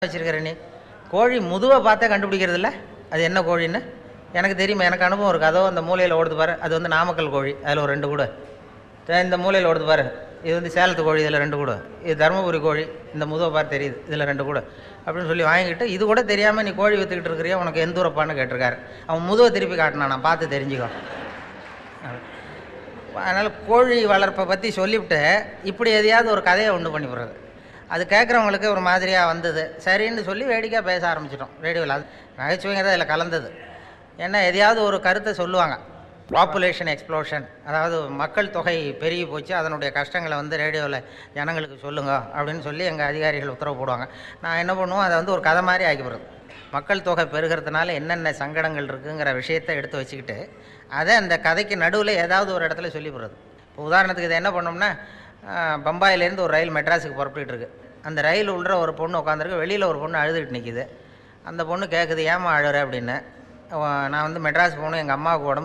வச்சிருக்கிற நீ கோழி முதுவை பார்த்தா கண்டுபிடிக்கிறது இல்ல அது என்ன கோழின்னு எனக்கு தெரியுமா எனக்கு அனுபவம் இருக்குது அதோ அந்த மூலையில் ஓடுது பாரு அது வந்து நாமக்கல் கோழி அதில் ஒரு ரெண்டு கூட தே- இந்த மூலையில் ஓடுது பாரு இது வந்து சேலத்து கோழி இதில் ரெண்டு கூட இது தருமபுரி கோழி இந்த முதுவை பாரு தெரியுது இதில் ரெண்டு கூட அப்படின்னு சொல்லி வாங்கிட்டு இது கூட தெரியாமல் நீ கோழி விற்றுக்கிட்டு இருக்கிறியா உனக்கு எந்த ஊரப்பான்னு கேட்டிருக்காரு அவன் முதுவை திருப்பி காட்டினான் நான் பார்த்து தெரிஞ்சுக்கோ அதனால் கோழி வளர்ப்பை பற்றி சொல்லிவிட்டு இப்படி எதையாவது ஒரு கதையை உண்டு பண்ணி விடுறது அது கேட்குறவங்களுக்கு ஒரு மாதிரியாக வந்தது சரின்னு சொல்லி வேடிக்கையாக பேச ஆரம்பிச்சிட்டோம் ரேடியோவில் அது நகைச்சுவைங்கிறது அதில் கலந்தது ஏன்னா எதையாவது ஒரு கருத்தை சொல்லுவாங்க பாப்புலேஷன் எக்ஸ்ப்ளோஷன் அதாவது மக்கள் தொகை பெருகி போச்சு அதனுடைய கஷ்டங்களை வந்து ரேடியோவில் ஜனங்களுக்கு சொல்லுங்க அப்படின்னு சொல்லி எங்கள் அதிகாரிகள் உத்தரவு போடுவாங்க நான் என்ன பண்ணுவோம் அதை வந்து ஒரு கதை மாதிரி ஆக்கிவிடுறது மக்கள் தொகை பெருகிறதுனால என்னென்ன சங்கடங்கள் இருக்குங்கிற விஷயத்தை எடுத்து வச்சுக்கிட்டு அதை அந்த கதைக்கு நடுவில் ஏதாவது ஒரு இடத்துல சொல்லிவிடுறது இப்போ உதாரணத்துக்கு இதை என்ன பண்ணோம்னா ஆஹ், பம்பாயிலேருந்து ஒரு ரயில் மெட்ராஸுக்கு புறப்பட்டுட்டு இருக்கு அந்த ரயில் உள்ள ஒரு பொண்ணு உட்காந்துருக்கு வெளியில் ஒரு பொண்ணு அழுதுகிட்டு நிற்கிது அந்த பொண்ணு கேட்குது ஏமா அழுற அப்படின்னு அவ- நான் வந்து மெட்ராஸ் போகணும் எங்கள் அம்மாவுக்கு உடம்பு